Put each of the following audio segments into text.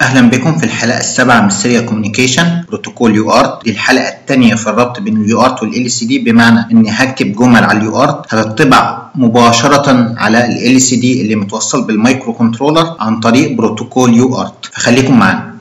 اهلا بكم في الحلقه السابعه من سيريال كوميونيكيشن بروتوكول يو ارت دي الحلقه الثانيه في الربط بين اليو ارت والال سي دي بمعنى اني هكتب جمل على اليو ارت هتطبع مباشره على ال سي دي اللي متوصل بالمايكرو كنترولر عن طريق بروتوكول يو ارت فخليكم معانا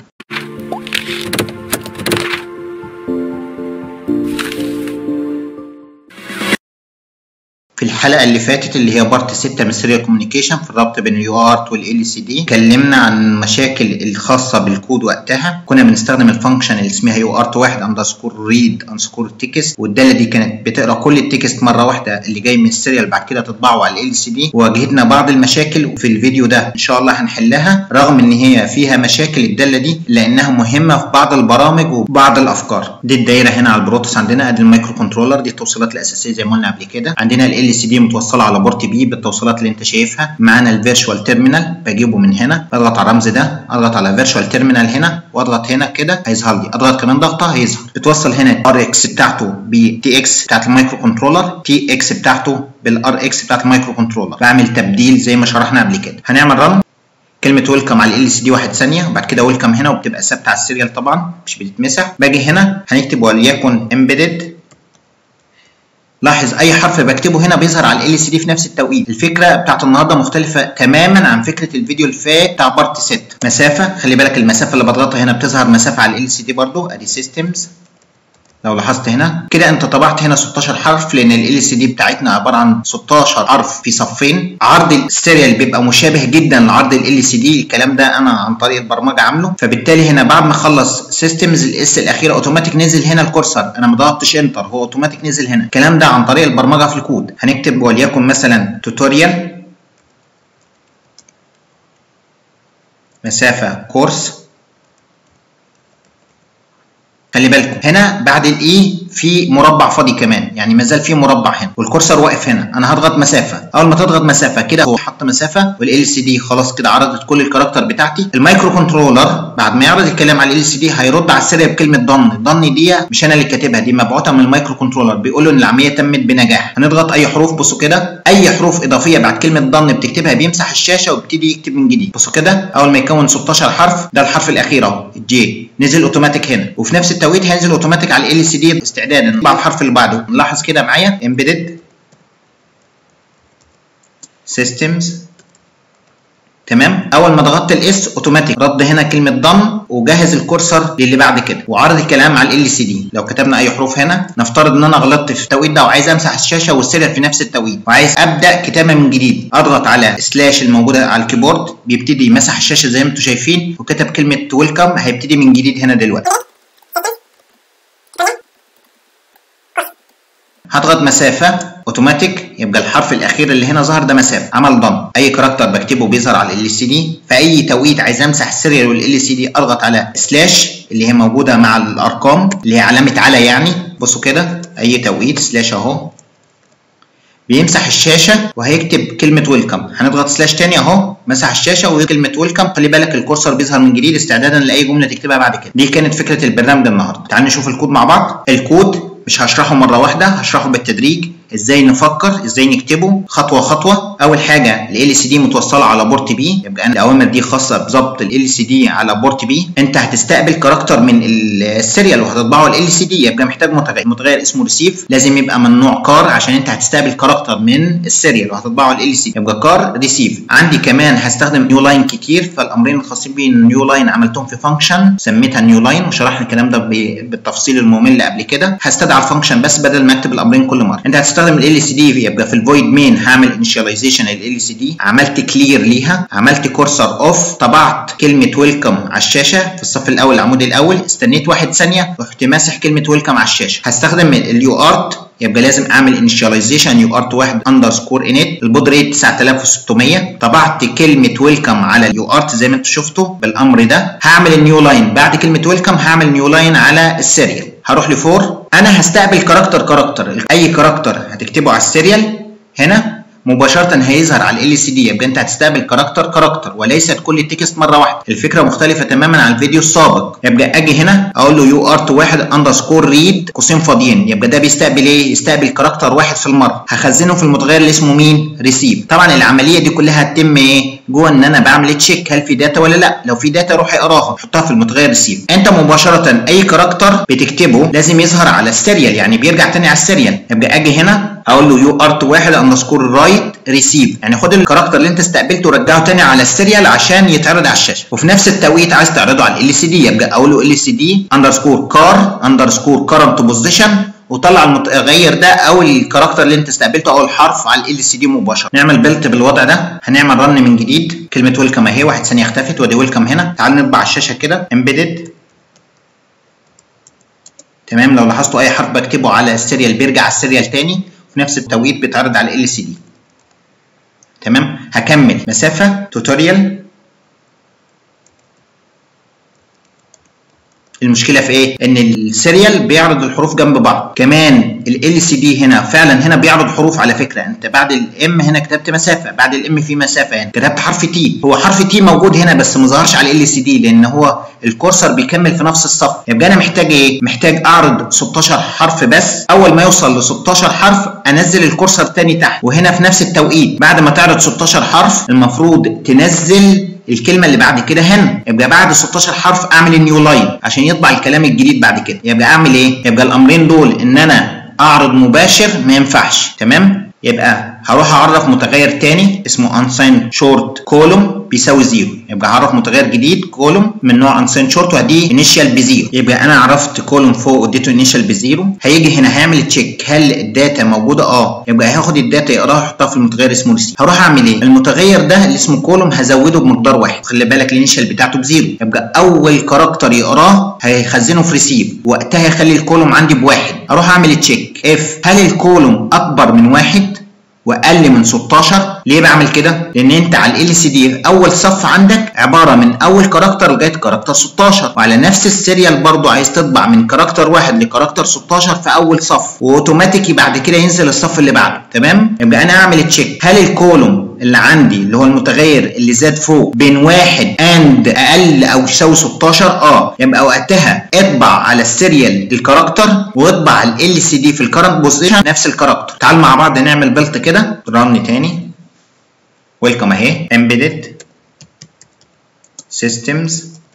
في الحلقه اللي فاتت اللي هي بارت 6 من سيريال كوميونيكيشن في الربط بين اليو ارت والال سي دي اتكلمنا عن المشاكل الخاصه بالكود وقتها كنا بنستخدم الفانكشن اللي اسمها يو ارت واحد اندرسكور ريد اندرسكور تكست والداله دي كانت بتقرا كل التكست مره واحده اللي جاي من السيريال بعد كده تطبعه على ال سي دي وواجهتنا بعض المشاكل وفي الفيديو ده ان شاء الله هنحلها رغم ان هي فيها مشاكل الداله دي لانها مهمه في بعض البرامج وبعض الافكار دي الدايره هنا على البروتوس عندنا ادي المايكرو كنترولر دي التوصيلات الاساسيه زي ما قلنا قبل كده عندنا ال سي دي متوصله على بورت بي بالتوصيلات اللي انت شايفها معانا الفيرشوال تيرمينال بجيبه من هنا اضغط على الرمز ده اضغط على فيرشوال تيرمينال هنا واضغط هنا كده هيظهر لي اضغط كمان ضغطه هيظهر بتوصل هنا ار اكس بتاعته بتي اكس بتاعت المايكرو كنترولر تي اكس بتاعته بالار اكس بتاعت المايكرو كنترولر بعمل تبديل زي ما شرحنا قبل كده هنعمل رن كلمة ويلكم على ال سي دي واحد ثانية وبعد كده ويلكم هنا وبتبقى ثابتة على السيريال طبعا مش بتتمسح باجي هنا هنكتب وليكن امبيدد لاحظ اي حرف بكتبه هنا بيظهر على ال سي دي في نفس التوقيت الفكره بتاعت النهارده مختلفه تماما عن فكره الفيديو اللي فات بتاع بارت 6 مسافه خلي بالك المسافه اللي بضغطها هنا بتظهر مسافه على ال سي دي برده ادي سيستمز لو لاحظت هنا كده انت طبعت هنا 16 حرف لان ال سي دي بتاعتنا عباره عن 16 حرف في صفين عرض السيريال بيبقى مشابه جدا لعرض ال سي دي الكلام ده انا عن طريق البرمجه عامله فبالتالي هنا بعد ما اخلص سيستمز الاس الاخيره اوتوماتيك نزل هنا الكورسر انا ما ضغطتش انتر هو اوتوماتيك نزل هنا الكلام ده عن طريق البرمجه في الكود هنكتب وليكن مثلا توتوريال مسافه كورس خلي بالكم هنا بعد الاي في مربع فاضي كمان يعني ما زال في مربع هنا والكورسر واقف هنا انا هضغط مسافه اول ما تضغط مسافه كده هو حط مسافه والال سي دي خلاص كده عرضت كل الكاركتر بتاعتي المايكرو كنترولر بعد ما يعرض الكلام على ال سي دي هيرد على السيريال بكلمه ضن ضن دي مش انا اللي كاتبها دي مبعوثه من المايكرو كنترولر بيقول له ان العمليه تمت بنجاح هنضغط اي حروف بصوا كده اي حروف اضافيه بعد كلمه ضن بتكتبها بيمسح الشاشه ويبتدي يكتب من جديد بصوا كده اول ما يكون 16 حرف ده الحرف الاخير اهو الجي نزل اوتوماتيك هنا وفي نفس التوقيت هينزل اوتوماتيك على ال سي دي استعدادا نطبع الحرف اللي بعده نلاحظ كده معايا embedded systems تمام اول ما ضغطت الاس اوتوماتيك رد هنا كلمه ضم وجهز الكورسر للي بعد كده وعرض الكلام على ال سي دي لو كتبنا اي حروف هنا نفترض ان انا غلطت في التوقيت ده وعايز امسح الشاشه والسيريال في نفس التوقيت وعايز ابدا كتابه من جديد اضغط على سلاش الموجوده على الكيبورد بيبتدي يمسح الشاشه زي ما انتم شايفين وكتب كلمه ويلكم هيبتدي من جديد هنا دلوقتي هضغط مسافه اوتوماتيك يبقى الحرف الاخير اللي هنا ظهر ده مسافه عمل ضم اي كاركتر بكتبه بيظهر على ال سي دي في اي توقيت عايز امسح السيريال والال سي دي اضغط على سلاش اللي هي موجوده مع الارقام اللي هي علامه على يعني بصوا كده اي توقيت سلاش اهو بيمسح الشاشه وهيكتب كلمه ويلكم هنضغط سلاش تاني اهو مسح الشاشه وكلمه ويلكم خلي بالك الكورسر بيظهر من جديد استعدادا لاي جمله تكتبها بعد كده دي كانت فكره البرنامج النهارده تعالوا نشوف الكود مع بعض الكود مش هشرحه مره واحده هشرحه بالتدريج ازاي نفكر ازاي نكتبه خطوه خطوه اول حاجه ال سي دي متوصله على بورت بي يبقى انا الاوامر دي خاصه بظبط ال سي دي على بورت بي انت هتستقبل كاركتر من السيريال وهتطبعه ال سي دي يبقى محتاج متغير متغير اسمه ريسيف لازم يبقى من نوع كار عشان انت هتستقبل كاركتر من السيريال وهتطبعه ال سي يبقى كار ريسيف عندي كمان هستخدم نيو لاين كتير فالامرين الخاصين بالنيو لاين عملتهم في فانكشن سميتها نيو لاين وشرحنا الكلام ده بالتفصيل الممل قبل كده هستدعى الفانكشن بس بدل ما اكتب الامرين كل مره انت هتستخدم ال سي دي يبقى في الفويد مين هعمل انيشاليزيشن ال سي دي عملت كلير ليها عملت كورسر اوف طبعت كلمه ويلكم على الشاشه في الصف الاول العمود الاول استنيت واحد ثانيه رحت ماسح كلمه ويلكم على الشاشه هستخدم اليو ارت يبقى لازم اعمل انيشاليزيشن يو ارت 1 اندرسكور انيت البود ريت 9600 طبعت كلمه ويلكم على اليو ارت زي ما انتم شفتوا بالامر ده هعمل النيو لاين بعد كلمه ويلكم هعمل نيو لاين على السيريال هروح لفور انا هستقبل كاركتر كاركتر اي كاركتر هتكتبه على السيريال هنا مباشره هيظهر على ال سي دي يبقى انت هتستقبل كاركتر كاركتر وليست كل التكست مره واحده الفكره مختلفه تماما عن الفيديو السابق يبقى اجي هنا اقول له يو ارت واحد اندرسكور ريد قوسين فاضيين يبقى ده بيستقبل ايه يستقبل كاركتر واحد في المره هخزنه في المتغير اللي اسمه مين ريسيف طبعا العمليه دي كلها هتتم ايه جوه ان انا بعمل تشيك هل في داتا ولا لا لو في داتا روح اقراها حطها في المتغير ريسيف انت مباشره اي كاركتر بتكتبه لازم يظهر على السيريال يعني بيرجع تاني على السيريال يبقى اجي هنا اقول له يو ارت واحد اندرسكور رايت ريسيف يعني خد الكاركتر اللي انت استقبلته ورجعه تاني على السيريال عشان يتعرض على الشاشه وفي نفس التوقيت عايز تعرضه على ال سي دي يبقى اقول له ال سي دي اندرسكور كار اندرسكور كارنت بوزيشن وطلع المتغير ده او الكاركتر اللي انت استقبلته او الحرف على ال سي دي مباشره نعمل بيلت بالوضع ده هنعمل رن من جديد كلمه ويلكم اهي واحد ثانيه اختفت ودي ويلكم هنا تعال نطبع على الشاشه كده امبيدد تمام لو لاحظتوا اي حرف بكتبه على السيريال بيرجع على السيريال تاني في نفس التوقيت بيتعرض على ال سي دي تمام هكمل مسافه توتوريال المشكله في ايه ان السيريال بيعرض الحروف جنب بعض كمان ال سي دي هنا فعلا هنا بيعرض حروف على فكره انت بعد الام هنا كتبت مسافه بعد الام في مسافه هنا كتبت حرف تي هو حرف تي موجود هنا بس ما ظهرش على ال سي دي لان هو الكورسر بيكمل في نفس الصف يبقى انا محتاج ايه محتاج اعرض 16 حرف بس اول ما يوصل ل 16 حرف انزل الكورسر تاني تحت وهنا في نفس التوقيت بعد ما تعرض 16 حرف المفروض تنزل الكلمه اللي بعد كده هنا يبقى بعد 16 حرف اعمل النيو لاين عشان يطبع الكلام الجديد بعد كده يبقى اعمل ايه يبقى الامرين دول ان انا اعرض مباشر ما ينفعش تمام يبقى هروح اعرف متغير تاني اسمه unsigned short column بيساوي زيرو يبقى هعرف متغير جديد كولوم من نوع unsigned short وهديه initial بزيرو يبقى انا عرفت كولوم فوق واديته initial بزيرو هيجي هنا هيعمل تشيك هل الداتا موجوده اه يبقى هاخد الداتا يقراها يحطها في المتغير اسمه ريسيف هروح اعمل ايه المتغير ده اللي اسمه كولوم هزوده بمقدار واحد خلي بالك الانيشال بتاعته بزيرو يبقى اول كاركتر يقراه هيخزنه في ريسيف وقتها يخلي الكولوم عندي بواحد اروح اعمل تشيك اف هل الكولوم اكبر من واحد واقل من 16 ليه بعمل كده لان انت على ال سي دي اول صف عندك عباره من اول كاركتر لغايه كاركتر 16 وعلى نفس السيريال برضو عايز تطبع من كاركتر واحد لكاركتر 16 في اول صف واوتوماتيكي بعد كده ينزل الصف اللي بعده تمام يبقى انا اعمل تشيك هل الكولوم اللي عندي اللي هو المتغير اللي زاد فوق بين واحد اند اقل او يساوي 16 اه يبقى وقتها اطبع على السيريال الكاركتر واطبع ال سي دي في الكرنت بوزيشن نفس الكاركتر تعال مع بعض نعمل بلت كده رن تاني ويلكم اهي embedded systems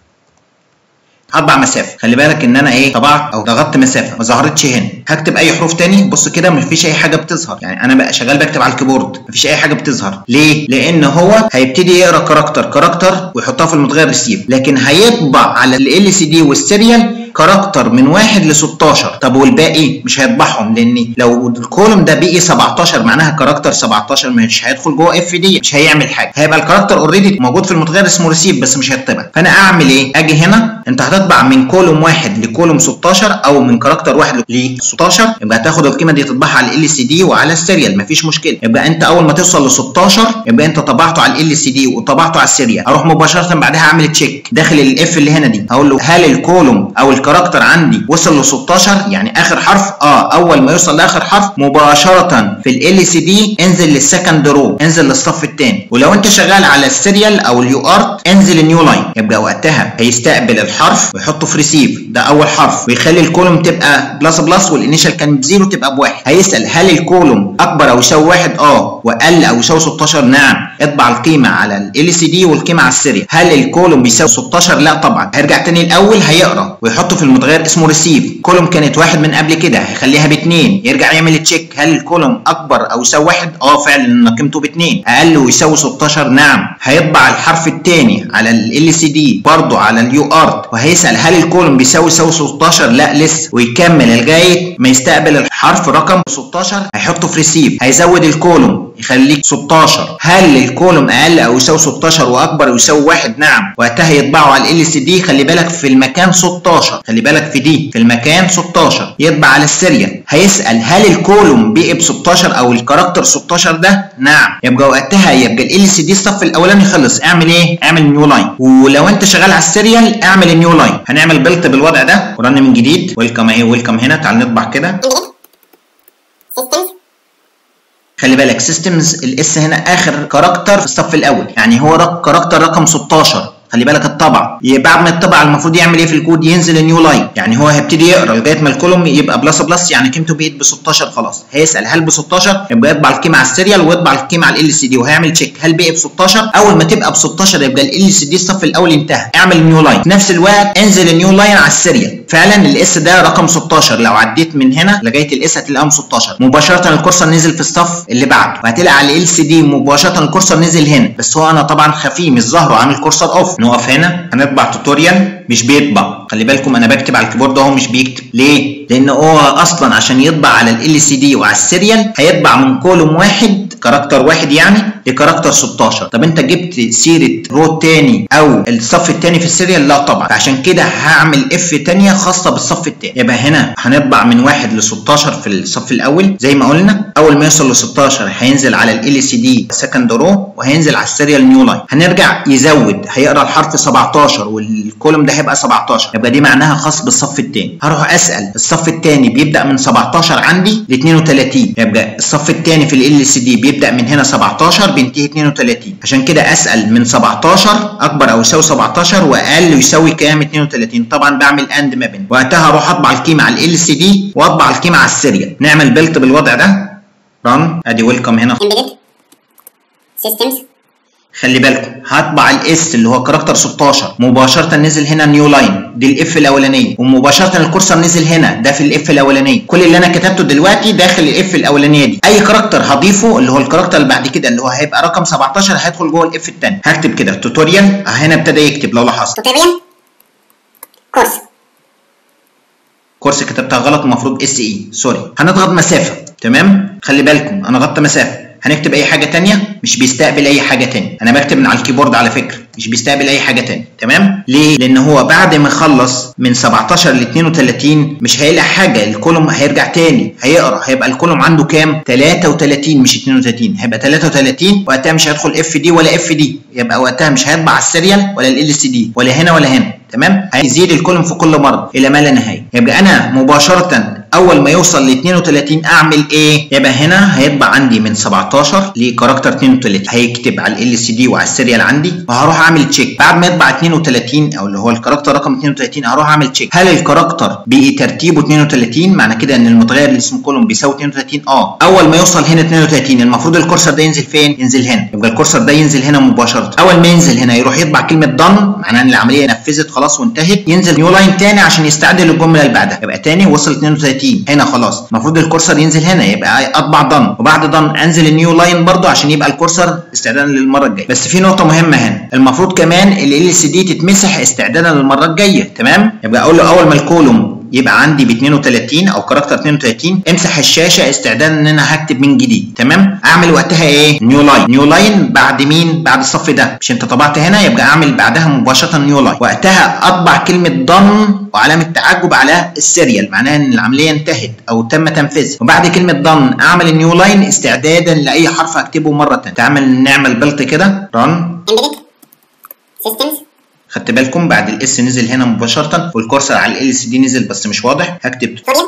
هطبع مسافه خلي بالك ان انا ايه طبعت او ضغطت مسافه ما ظهرتش هنا هكتب اي حروف تاني بص كده مفيش اي حاجه بتظهر يعني انا بقى شغال بكتب على الكيبورد مفيش اي حاجه بتظهر ليه لان هو هيبتدي يقرا كاركتر كاركتر ويحطها في المتغير ريسيف لكن هيطبع على ال سي دي والسيريال كاركتر من 1 ل 16 طب والباقي مش هيطبعهم لان لو الكولوم ده بقي 17 معناها كاركتر 17 مش هيدخل جوه اف دي مش هيعمل حاجه هيبقى الكاركتر اوريدي موجود في المتغير اسمه ريسيف بس مش هيطبع فانا اعمل ايه اجي هنا انت هتطبع من كولوم واحد لكولوم 16 او من كاركتر واحد ل 16 يبقى هتاخد القيمه دي تطبعها على ال سي دي وعلى السيريال مفيش مشكله يبقى انت اول ما توصل ل 16 يبقى انت طبعته على ال سي دي وطبعته على السيريال اروح مباشره بعدها اعمل تشيك داخل الاف اللي هنا دي هقول له هل الكولوم او الكاركتر عندي وصل ل 16 يعني اخر حرف اه اول ما يوصل لاخر حرف مباشره في ال سي دي انزل للسكند رو انزل للصف الثاني ولو انت شغال على السيريال او اليو ارت انزل النيو لاين يبقى وقتها هيستقبل الحرف ويحطه في ريسيف ده اول حرف ويخلي الكولوم تبقى بلس بلس والانيشال كان بزيرو تبقى بواحد هيسال هل الكولوم اكبر او يساوي واحد اه واقل او يساوي 16 نعم اطبع القيمه على ال سي دي والقيمه على السيريال هل الكولوم بيساوي 16 لا طبعا هيرجع تاني الاول هيقرا ويحطه في المتغير اسمه ريسيف كولوم كانت واحد من قبل كده هيخليها باثنين يرجع يعمل تشيك هل الكولوم اكبر او يساوي واحد اه فعلا ان قيمته باثنين اقل ويساوي 16 نعم هيطبع الحرف الثاني على ال سي دي برضه على اليو ارت وهيسال هل الكولوم بيساوي يساوي 16 لا لسه ويكمل لغايه ما يستقبل الحرف رقم 16 هيحطه في ريسيف هيزود الكولوم يخليك 16 هل الكولوم اقل او يساوي 16 واكبر او يساوي 1 نعم وقتها يطبعه على ال سي دي خلي بالك في المكان 16 خلي بالك في دي في المكان 16 يطبع على السيريال هيسال هل الكولوم بقي ب 16 او الكاركتر 16 ده نعم يبقى وقتها يبقى ال سي دي الصف الاولاني خلص اعمل ايه اعمل نيو لاين ولو انت شغال على السيريال اعمل النيو لاين هنعمل بلت بالوضع ده ورن من جديد ويلكم اهي ويلكم هنا تعال نطبع كده خلي بالك سيستمز الاس هنا اخر كاركتر في الصف الاول يعني هو رق كاركتر رقم 16 خلي بالك الطبع بعد ما يطبع المفروض يعمل ايه في الكود ينزل النيو لاين يعني هو هيبتدي يقرا لغايه ما الكولوم يبقى بلس بلس يعني قيمته بقت ب 16 خلاص هيسال هل ب 16 يبقى يطبع القيمه على السيريال ويطبع القيمه على ال سي دي وهيعمل تشيك هل بقي ب 16 اول ما تبقى ب 16 يبقى ال سي دي الصف الاول انتهى اعمل نيو لاين في نفس الوقت انزل النيو لاين على السيريال فعلا الاس ده رقم 16 لو عديت من هنا لغايه الاس هتلاقيهم 16 مباشره الكورسر نزل في الصف اللي بعده وهتلاقي على ال سي دي مباشره الكورسر نزل هنا بس هو انا طبعا خفي مش ظاهره عامل كورسر اوف نقف هنا هنطبع توتوريال مش بيطبع خلي بالكم انا بكتب على الكيبورد اهو مش بيكتب ليه لان هو اصلا عشان يطبع على ال سي دي وعلى السيريال هيطبع من كولوم واحد كاركتر واحد يعني لكاركتر 16 طب انت جبت سيره رو تاني او الصف التاني في السيريال لا طبعا فعشان كده هعمل اف تانيه خاصه بالصف التاني يبقى هنا هنطبع من واحد ل 16 في الصف الاول زي ما قلنا اول ما يوصل ل 16 هينزل على ال سي دي سكند رو وهينزل على السيريال نيو لاين هنرجع يزود هيقرا الحرف 17 والكولوم ده هيبقى 17 يبقى دي معناها خاص بالصف الثاني هروح اسال الصف الثاني بيبدا من 17 عندي ل 32 يبقى الصف الثاني في ال سي دي بيبدا من هنا 17 بينتهي 32 عشان كده اسال من 17 اكبر او يساوي 17 واقل يساوي كام 32 طبعا بعمل اند ما بين وقتها اروح اطبع القيمه على ال سي دي واطبع القيمه على السيريال نعمل بيلت بالوضع ده ران ادي ويلكم هنا سيستمز خلي بالكم هطبع الاس اللي هو كاركتر 16 مباشره نزل هنا نيو لاين دي الاف الاولانيه ومباشره الكورسر نزل هنا ده في الاف الاولانيه كل اللي انا كتبته دلوقتي داخل الاف الاولانيه دي اي كاركتر هضيفه اللي هو الكاركتر اللي بعد كده اللي هو هيبقى رقم 17 هيدخل جوه الاف الثاني هكتب كده توتوريال هنا ابتدى يكتب لو لاحظت توتوريال كورس كورس كتبتها غلط المفروض اس اي سوري هنضغط مسافه تمام خلي بالكم انا ضغطت مسافه هنكتب اي حاجه تانية مش بيستقبل اي حاجه تانية انا بكتب من على الكيبورد على فكره مش بيستقبل اي حاجه تانية تمام ليه لان هو بعد ما يخلص من 17 ل 32 مش هيلاقي حاجه الكولوم هيرجع تاني هيقرا هيبقى الكولوم عنده كام 33 مش 32 هيبقى 33 وقتها مش هيدخل اف دي ولا اف دي يبقى وقتها مش هيطبع على السيريال ولا ال سي دي ولا هنا ولا هنا تمام هيزيد الكولوم في كل مره الى ما لا نهايه يبقى انا مباشره اول ما يوصل ل 32 اعمل ايه يبقى هنا هيطبع عندي من 17 لكاركتر 32 هيكتب على ال سي دي وعلى السيريال عندي وهروح اعمل تشيك بعد ما يطبع 32 او اللي هو الكاركتر رقم 32 هروح اعمل تشيك هل الكاركتر بقي ترتيبه 32 معنى كده ان المتغير اللي اسمه كولوم بيساوي 32 اه اول ما يوصل هنا 32 المفروض الكورسر ده ينزل فين ينزل هنا يبقى الكورسر ده ينزل هنا مباشره اول ما ينزل هنا يروح يطبع كلمه دن معناها ان العمليه نفذت خلاص وانتهت ينزل نيو لاين تاني عشان يستعد للجمله اللي بعدها يبقى تاني وصل 32 هنا خلاص المفروض الكورسر ينزل هنا يبقى اطبع دن وبعد دن انزل النيو لاين برضو عشان يبقى الكورسر استعدادا للمره الجايه بس في نقطه مهمه هنا المفروض كمان ال سي دي تتمسح استعدادا للمره الجايه تمام يبقى اقول له اول ما الكولوم يبقى عندي ب 32 او كاركتر 32 امسح الشاشه استعدادا ان انا هكتب من جديد تمام اعمل وقتها ايه نيو لاين نيو لاين بعد مين بعد الصف ده مش انت طبعت هنا يبقى اعمل بعدها مباشره نيو لاين وقتها اطبع كلمه ضن وعلامه تعجب على السيريال معناها ان العمليه انتهت او تم تنفيذها وبعد كلمه ضن اعمل النيو لاين استعدادا لاي حرف هكتبه مره ثانيه تعمل نعمل بلط كده رن سيستمز خدت بالكم بعد الاس نزل هنا مباشره والكورسر على ال سي دي نزل بس مش واضح هكتب توتوريال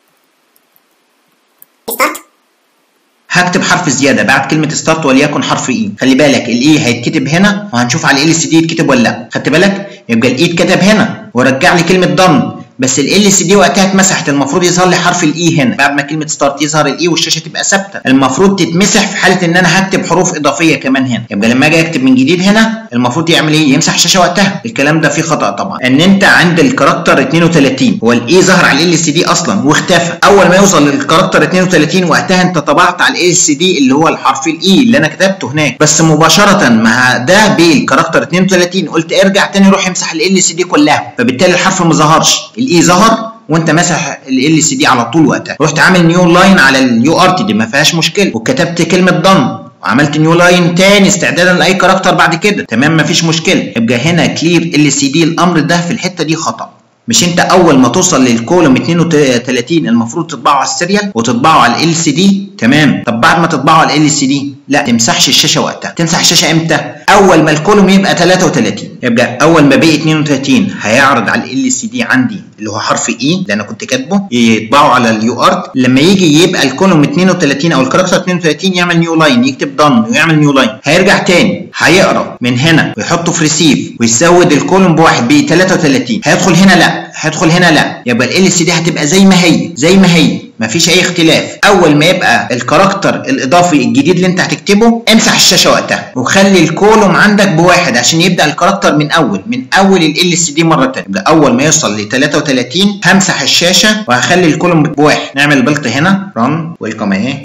ستارت هكتب حرف زياده بعد كلمه ستارت وليكن حرف اي خلي بالك الاي هيتكتب هنا وهنشوف على ال سي دي يتكتب ولا لا خدت بالك يبقى الاي اتكتب هنا ورجع لي كلمه ضم بس ال سي دي وقتها اتمسحت المفروض يظهر لي حرف الاي هنا بعد ما كلمه ستارت يظهر الاي والشاشه تبقى ثابته المفروض تتمسح في حاله ان انا هكتب حروف اضافيه كمان هنا يبقى لما اجي اكتب من جديد هنا المفروض يعمل ايه يمسح الشاشه وقتها الكلام ده فيه خطا طبعا ان انت عند الكاركتر 32 هو الاي ظهر على ال سي دي اصلا واختفى اول ما يوصل للكاركتر 32 وقتها انت طبعت على ال سي دي اللي هو الحرف الاي اللي انا كتبته هناك بس مباشره ما ده بالكاركتر 32 قلت ارجع تاني روح امسح ال سي دي كلها فبالتالي الحرف ما ظهرش الاي ظهر وانت ماسح ال سي دي على طول وقتها رحت عامل نيو لاين على اليو ار تي دي ما فيهاش مشكله وكتبت كلمه ضم وعملت نيو لاين تاني استعدادا لاي كاركتر بعد كده تمام مفيش مشكله يبقى هنا كلير ال سي دي الامر ده في الحته دي خطا مش انت اول ما توصل للكولوم 32 المفروض تطبعه على السيريال وتطبعه على ال سي دي تمام طب بعد ما تطبعه على ال سي دي لا تمسحش الشاشه وقتها تمسح الشاشه امتى اول ما الكولوم يبقى 33 يبقى اول ما بقي 32 هيعرض على ال سي دي عندي اللي هو حرف اي اللي انا كنت كاتبه يطبعه على اليو ارت لما يجي يبقى الكولوم 32 او الكاركتر 32 يعمل نيو لاين يكتب دن ويعمل نيو لاين هيرجع تاني هيقرا من هنا ويحطه في ريسيف ويزود الكولوم بواحد ب 33 هيدخل هنا لا هيدخل هنا لا يبقى ال سي دي هتبقى زي ما هي زي ما هي مفيش اي اختلاف اول ما يبقى الكاركتر الاضافي الجديد اللي انت هتكتبه امسح الشاشه وقتها وخلي الكولوم عندك بواحد عشان يبدا الكاركتر من اول من اول ال سي دي مره ثانيه يبقى اول ما يوصل ل 33 همسح الشاشه وهخلي الكولوم بواحد نعمل بلط هنا رن ويلكم اهي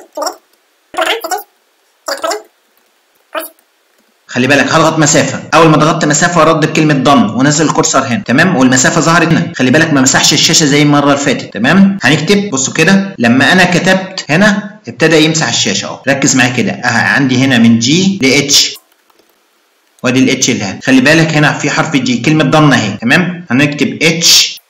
خلي بالك هضغط مسافه اول ما ضغطت مسافه رد بكلمه ضن ونزل الكورسر هنا تمام والمسافه ظهرت هنا خلي بالك ما مسحش الشاشه زي المره اللي فاتت تمام هنكتب بصوا كده لما انا كتبت هنا ابتدى يمسح الشاشه اهو ركز معايا كده اه عندي هنا من جي لاتش وادي الاتش اللي هنا خلي بالك هنا في حرف جي كلمه ضن اهي تمام هنكتب اتش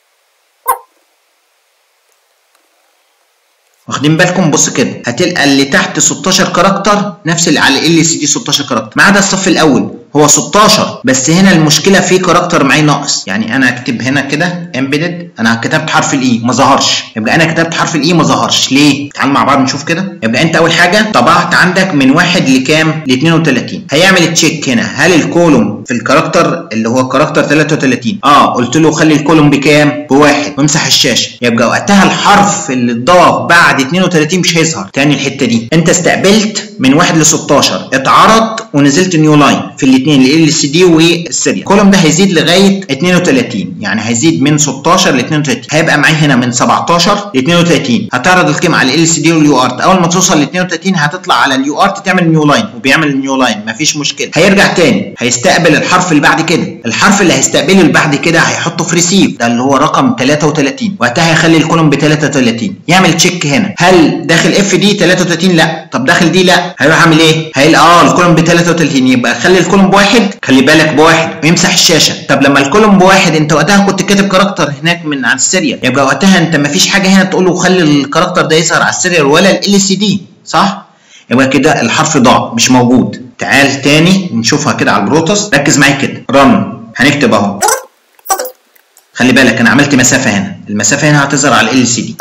واخدين بالكم بص كده هتلقى اللي تحت 16 كاركتر نفس اللي على ال سي دي 16 كاركتر ما عدا الصف الاول هو 16 بس هنا المشكله في كاركتر معاه ناقص يعني انا اكتب هنا كده امبيدد انا كتبت حرف الاي ما ظهرش يبقى انا كتبت حرف الاي ما ظهرش ليه تعال مع بعض نشوف كده يبقى انت اول حاجه طبعت عندك من 1 لكام ل 32 هيعمل تشيك هنا هل الكولوم في الكاركتر اللي هو الكاركتر 33 اه قلت له خلي الكولوم بكام بواحد وامسح الشاشه يبقى وقتها الحرف اللي اتضاف بعد 32 مش هيظهر تاني الحته دي انت استقبلت من 1 ل 16 اتعرض ونزلت نيو لاين في الاثنين ال سي دي والسيريال الكولوم ده هيزيد لغايه 32 يعني هيزيد من 16 ل 32 هيبقى معايا هنا من 17 ل 32 هتعرض القيمه على ال سي دي واليو ارت اول ما توصل ل 32 هتطلع على اليو ارت تعمل نيو لاين وبيعمل نيو لاين مفيش مشكله هيرجع تاني هيستقبل الحرف اللي بعد كده الحرف اللي هيستقبله اللي بعد كده هيحطه في ريسيف ده اللي هو رقم 33 وقتها هيخلي الكولوم ب 33 يعمل تشيك هنا هل داخل اف دي 33 لا طب داخل دي لا هيروح عامل ايه هيلاقي اه الكولوم ب 33 يبقى خلي الكولوم بواحد خلي بالك بواحد ويمسح الشاشه طب لما الكولوم بواحد انت وقتها كنت كاتب كاركتر هناك من على السيريال يبقى وقتها انت مفيش حاجه هنا تقول له خلي الكاركتر ده يظهر على السيريال ولا ال سي دي صح يبقى كده الحرف ضاع مش موجود تعال تاني نشوفها كده على البروتوس ركز معايا كده رن هنكتب اهو خلي بالك انا عملت مسافه هنا المسافه هنا هتظهر على ال سي دي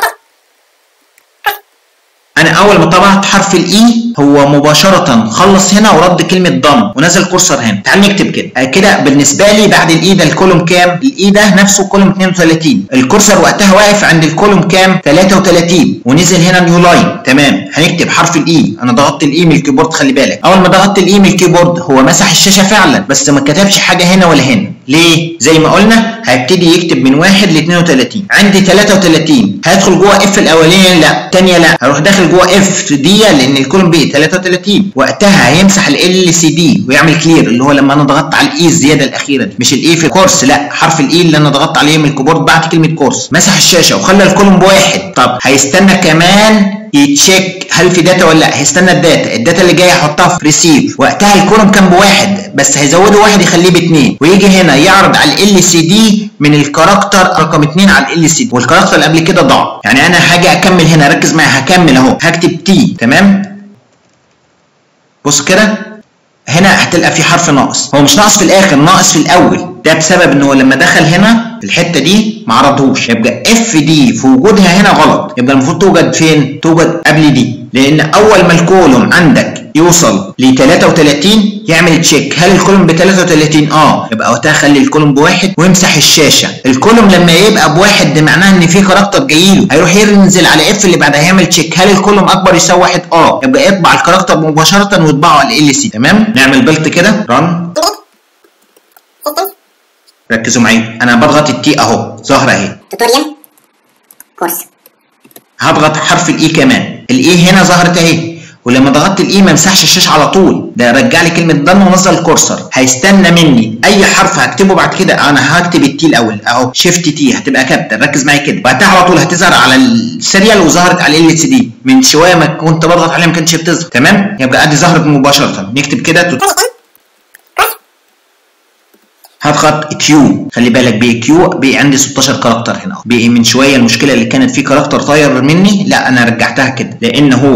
انا اول ما طبعت حرف الاي هو مباشره خلص هنا ورد كلمه ضم ونزل كورسر هنا تعال نكتب كده كده بالنسبه لي بعد الاي ده الكولوم كام الاي ده نفسه كولوم 32 الكورسر وقتها واقف عند الكولوم كام 33 ونزل هنا نيو لاين تمام هنكتب حرف الاي انا ضغطت الاي من الكيبورد خلي بالك اول ما ضغطت الاي من الكيبورد هو مسح الشاشه فعلا بس ما كتبش حاجه هنا ولا هنا ليه زي ما قلنا هيبتدي يكتب من 1 ل 32 عندي 33 هيدخل جوه اف الاولانيه لا الثانيه لا هروح داخل جوه اف دي لان الكولوم بي 33 وقتها هيمسح ال سي دي ويعمل كلير اللي هو لما انا ضغطت على الاي الزياده الاخيره دي مش الاي في الكورس لا حرف الاي اللي انا ضغطت عليه من الكيبورد بعد كلمه كورس مسح الشاشه وخلى الكولوم بواحد طب هيستنى كمان يتشيك هل في داتا ولا لا هيستنى الداتا الداتا اللي جايه يحطها في ريسيف وقتها الكولوم كان بواحد بس هيزوده واحد يخليه باثنين ويجي هنا يعرض على ال سي دي من الكاركتر رقم 2 على ال سي دي والكاركتر اللي قبل كده ضاع يعني انا هاجي اكمل هنا ركز معايا هكمل اهو هكتب تي تمام بص كده هنا هتلقى في حرف ناقص هو مش ناقص في الاخر ناقص في الاول ده بسبب ان هو لما دخل هنا الحته دي ما عرضهوش يبقى اف دي في وجودها هنا غلط يبقى المفروض توجد فين توجد قبل دي لان اول ما الكولوم عندك يوصل ل 33 يعمل تشيك هل الكولوم ب 33 اه يبقى وقتها خلي الكولوم بواحد ويمسح الشاشه الكولوم لما يبقى بواحد ده معناه ان في كاركتر جاي له هيروح ينزل على اف اللي بعدها يعمل تشيك هل الكولوم اكبر يساوي واحد اه يبقى اطبع الكاركتر مباشره واطبعه على ال سي تمام نعمل بلت كده رن ركزوا معايا انا بضغط التي اهو ظاهره اهي توتوريال كورس هضغط حرف الاي كمان الاي هنا ظهرت اهي ولما ضغطت الاي ما مسحش الشاشه على طول ده رجع لي كلمه ضم ونزل الكورسر هيستنى مني اي حرف هكتبه بعد كده انا هكتب التي الاول اهو شيفت تي هتبقى كابتن ركز معايا كده بعدها على طول هتظهر على السيريال وظهرت على ال سي دي من شويه ما كنت بضغط عليها ما كانتش بتظهر تمام يبقى ادي ظهرت مباشره نكتب كده توت- هضغط كيو خلي بالك بي كيو بي عندي 16 كاركتر هنا بي من شويه المشكله اللي كانت فيه كاركتر طاير مني لا انا رجعتها كده لان هو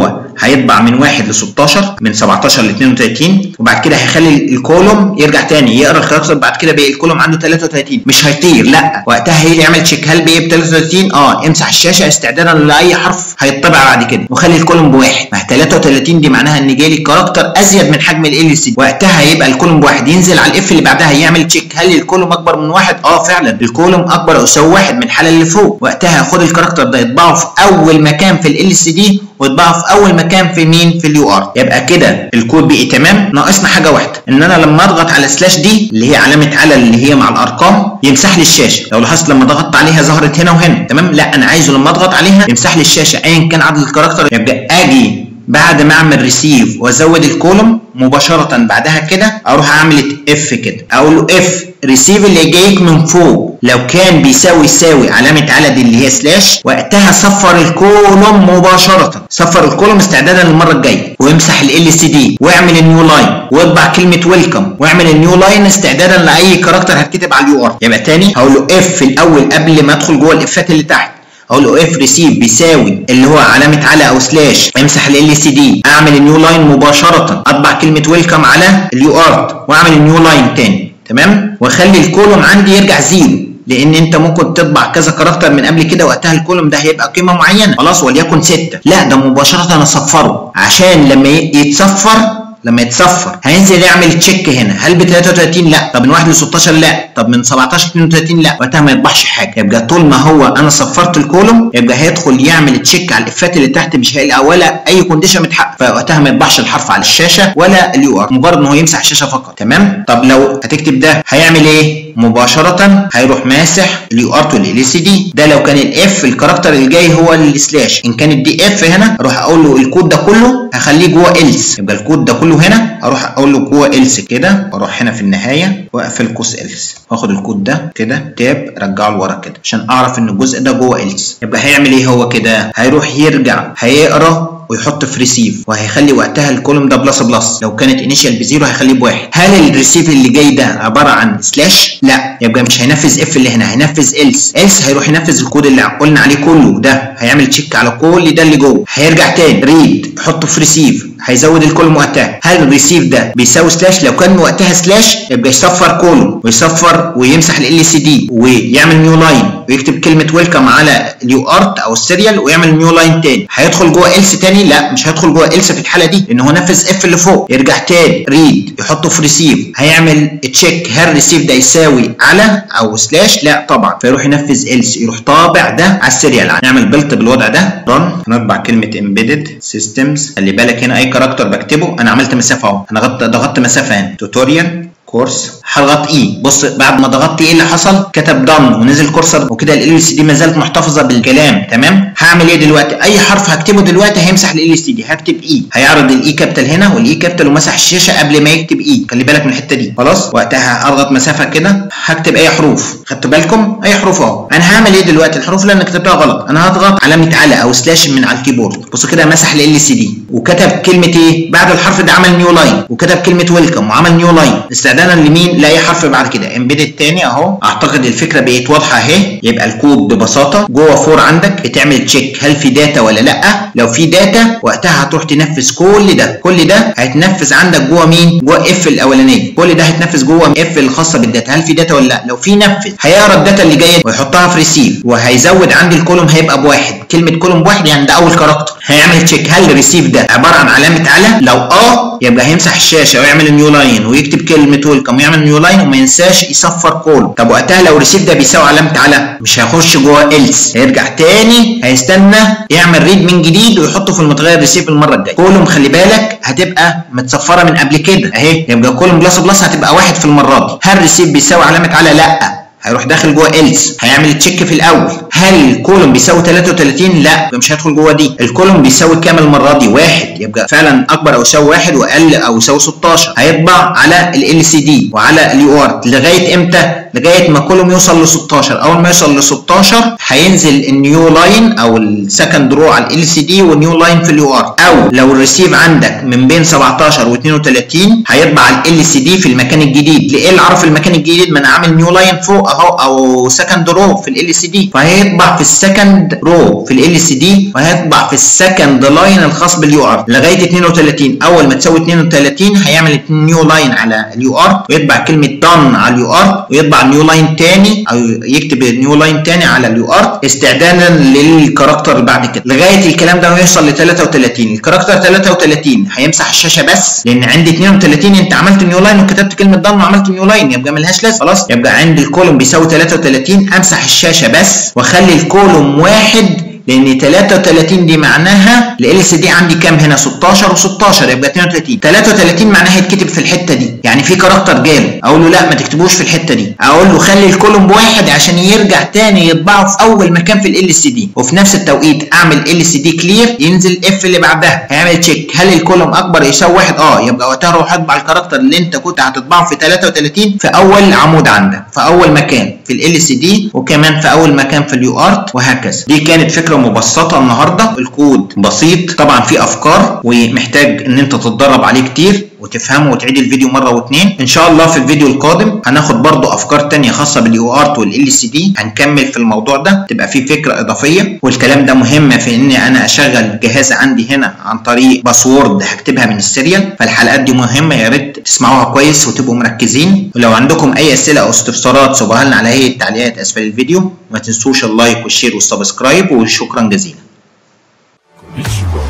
هيطبع من 1 ل 16 من 17 ل 32 وبعد كده هيخلي الكولوم يرجع تاني يقرا الكاركتر بعد كده بقى الكولوم عنده 33 مش هيطير لا وقتها هيجي يعمل تشيك هل بقى ب 33 اه امسح الشاشه استعدادا لاي حرف هيطبع بعد كده وخلي الكولوم بواحد ما 33 دي معناها ان جالي الكاركتر ازيد من حجم ال سي وقتها هيبقى الكولوم بواحد ينزل على الاف اللي بعدها يعمل تشيك هل الكولوم اكبر من واحد اه فعلا الكولوم اكبر او يساوي واحد من الحاله اللي فوق وقتها خد الكاركتر ده يطبعه في اول مكان في ال سي دي ويطبعه في اول مكان في مين في اليو ار يبقى كده الكود بقي تمام ناقصنا حاجه واحده ان انا لما اضغط على سلاش دي اللي هي علامه على اللي هي مع الارقام يمسح لي الشاشه لو لاحظت لما ضغطت عليها ظهرت هنا وهنا تمام لا انا عايزه لما اضغط عليها يمسح لي الشاشه ايا كان عدد الكاركتر يبقى اجي بعد ما اعمل ريسيف وازود الكولوم مباشره بعدها كده اروح اعمل اف كده اقول له اف ريسيف اللي جايك من فوق لو كان بيساوي يساوي علامه على دي اللي هي سلاش وقتها صفر الكولوم مباشره صفر الكولوم استعدادا للمره الجايه وامسح ال سي دي واعمل النيو لاين واطبع كلمه ويلكم واعمل النيو لاين استعدادا لاي كاركتر هتكتب على اليو ار يبقى تاني هقول له اف الاول قبل ما ادخل جوه الافات اللي تحت اقول له اف ريسيف بيساوي اللي هو علامه على او سلاش امسح ال سي دي اعمل النيو لاين مباشره اطبع كلمه ويلكم على اليو ارت واعمل النيو لاين تاني تمام واخلي الكولوم عندي يرجع زيرو لان انت ممكن تطبع كذا كاركتر من قبل كده وقتها الكولوم ده هيبقى قيمه معينه خلاص وليكن 6 لا ده مباشره اصفره عشان لما يتصفر لما يتصفر هينزل يعمل تشيك هنا هل ب 33 لا طب من 1 ل 16 لا طب من 17 ل 32 لا وقتها ما يطبعش حاجه يبقى طول ما هو انا صفرت الكولوم يبقى هيدخل يعمل تشيك على الافات اللي تحت مش هيلاقي ولا اي كونديشن متحقق فوقتها ما يطبعش الحرف على الشاشه ولا اليو ار مجرد ان هو يمسح الشاشه فقط تمام طب لو هتكتب ده هيعمل ايه مباشره هيروح ماسح اليو ار تو ال سي دي ده لو كان الاف الكاركتر اللي جاي هو السلاش ان كان الدي اف هنا اروح اقول له الكود ده كله هخليه جوه إلس يبقى الكود ده كله هنا اروح اقول له جوه إلس كده واروح هنا في النهايه واقفل قوس إلس واخد الكود ده كده تاب رجعه لورا كده عشان اعرف ان الجزء ده جوه إلس يبقى هيعمل ايه هو كده هيروح يرجع هيقرا ويحط في ريسيف وهيخلي وقتها الكولوم ده بلس بلس لو كانت انيشال بزيرو هيخليه بواحد هل الريسيف اللي جاي ده عباره عن سلاش لا يبقى مش هينفذ اف اللي هنا هينفذ إلس إلس هيروح ينفذ الكود اللي قلنا عليه كله ده هيعمل تشيك على كل ده اللي جوه هيرجع تاني ريد يحطه في ريسيف هيزود الكولوم وقتها هل الريسيف ده بيساوي سلاش لو كان وقتها سلاش يبقى يصفر كولوم ويصفر ويمسح ال سي دي ويعمل نيو لاين ويكتب كلمه ويلكم على اليو ارت او السيريال ويعمل نيو لاين تاني هيدخل جوه إلس تاني لا مش هيدخل جوه إلس في الحاله دي لان هو نفذ اف اللي فوق يرجع تاني ريد يحطه في ريسيف هيعمل تشيك هل الريسيف ده يساوي على او سلاش لا طبعا فيروح ينفذ إلس يروح طابع ده على السيريال نعمل بلت بالوضع ده رن هنطبع كلمه امبيدد سيستمز خلي بالك هنا اي كاركتر بكتبه انا عملت مسافه اهو انا ضغطت ضغطت مسافه هنا توتوريال كورس هضغط اي بص بعد ما ضغطت ايه اللي حصل كتب دن ونزل كورسر وكده ال سي دي ما زالت محتفظه بالكلام تمام هعمل ايه دلوقتي اي حرف هكتبه دلوقتي هيمسح ال سي دي هكتب اي هيعرض الاي كابيتال هنا والاي كابيتال ومسح الشاشه قبل ما يكتب اي خلي بالك من الحته دي خلاص وقتها اضغط مسافه كده هكتب اي حروف خدتوا بالكم اي حروف اهو انا هعمل ايه دلوقتي الحروف اللي انا كتبتها غلط انا هضغط علامه على او سلاش من على الكيبورد بصوا كده مسح ال سي دي وكتب كلمه ايه بعد الحرف ده عمل نيو لاين وكتب كلمه ويلكم وعمل نيو لاين استعدادا لمين لاي حرف بعد كده امبيدد تاني اهو اعتقد الفكره بقت واضحه اهي يبقى الكود ببساطه جوه فور عندك بتعمل تشيك هل في داتا ولا لا لو في داتا وقتها هتروح تنفذ كل ده كل ده هيتنفذ عندك جوه مين جوه اف الاولانيه كل ده هيتنفذ جوه اف الخاصه بالداتا هل في داتا ولا لا لو في نفذ هيقرا الداتا اللي جايه ويحطها في ريسيف وهيزود عندي الكولوم هيبقى بواحد كلمه كولوم بواحد يعني ده اول كاركتر هيعمل تشيك هل الريسيف ده عباره عن علامه على لو اه يبقى هيمسح الشاشه ويعمل نيو لاين ويكتب كلمه ويلكم ويعمل نيو لاين وما ينساش يصفر كولوم طب وقتها لو الريسيف ده بيساوي علامه على مش هيخش جوه إلس هيرجع تاني هيستنى يعمل ريد من جديد ويحطه في المتغير ريسيف المره الجايه كولوم خلي بالك هتبقى متصفره من قبل كده اهي يبقى كولوم بلس بلس هتبقى واحد في المره دي هل ريسيف بيساوي علامه على لا هيروح داخل جوه إلس هيعمل تشيك في الاول هل الكولوم بيساوي 33 لا مش هيدخل جوه دي الكولوم بيساوي كام المره دي واحد يبقى فعلا اكبر او يساوي واحد واقل او يساوي 16 هيطبع على ال سي دي وعلى اليو ار لغايه امتى لغايه ما كولوم يوصل ل 16 اول ما يوصل ل 16 هينزل النيو لاين او السكند رو على ال سي دي والنيو لاين في اليو ار او لو الريسيف عندك من بين 17 و32 هيطبع على ال سي دي في المكان الجديد ليه عرف المكان الجديد ما انا عامل نيو لاين فوق اهو او سكند رو في ال سي دي فهيطبع في السكند رو في ال سي دي وهيطبع في السكند لاين الخاص باليو ار لغايه 32 اول ما تساوي 32 هيعمل نيو لاين على اليو ار ويطبع كلمه دان على اليو ار ويطبع نيو لاين تاني او يكتب نيو لاين تاني على اليو ار استعدادا للكاركتر اللي بعد كده لغايه الكلام ده ما يوصل ل 33 الكاركتر 33 هيمسح الشاشه بس لان عندي 32 انت عملت نيو لاين وكتبت كلمه دان وعملت نيو لاين يبقى ملهاش لازمه خلاص يبقى عندي الكولوم بيساوي 33 امسح الشاشه بس واخلي الكولوم واحد لان 33 دي معناها ال سي دي عندي كام هنا 16 و16 يبقى 32 33 معناها يتكتب في الحته دي يعني في كاركتر جاله اقول له لا ما تكتبوش في الحته دي اقول له خلي الكولوم بواحد عشان يرجع تاني يطبعه في اول مكان في ال سي دي وفي نفس التوقيت اعمل ال سي دي كلير ينزل اف اللي بعدها هيعمل تشيك هل الكولوم اكبر يساوي واحد اه يبقى وقتها روح اطبع الكاركتر اللي انت كنت هتطبعه في 33 في اول عمود عندك في اول مكان في ال سي دي وكمان في اول مكان في اليو ارت وهكذا دي كانت فكره مبسطه النهارده الكود بسيط طبعا في افكار ومحتاج ان انت تتدرب عليه كتير وتفهمه وتعيد الفيديو مره واتنين ان شاء الله في الفيديو القادم هناخد برضو افكار تانية خاصه باليو ارت والال سي دي هنكمل في الموضوع ده تبقى فيه فكره اضافيه والكلام ده مهم في ان انا اشغل جهاز عندي هنا عن طريق باسورد هكتبها من السيريال فالحلقات دي مهمه يا ريت تسمعوها كويس وتبقوا مركزين ولو عندكم اي اسئله او استفسارات سيبوها لنا على هيئه التعليقات اسفل الفيديو ما تنسوش اللايك والشير والسبسكرايب وشكرا جزيلا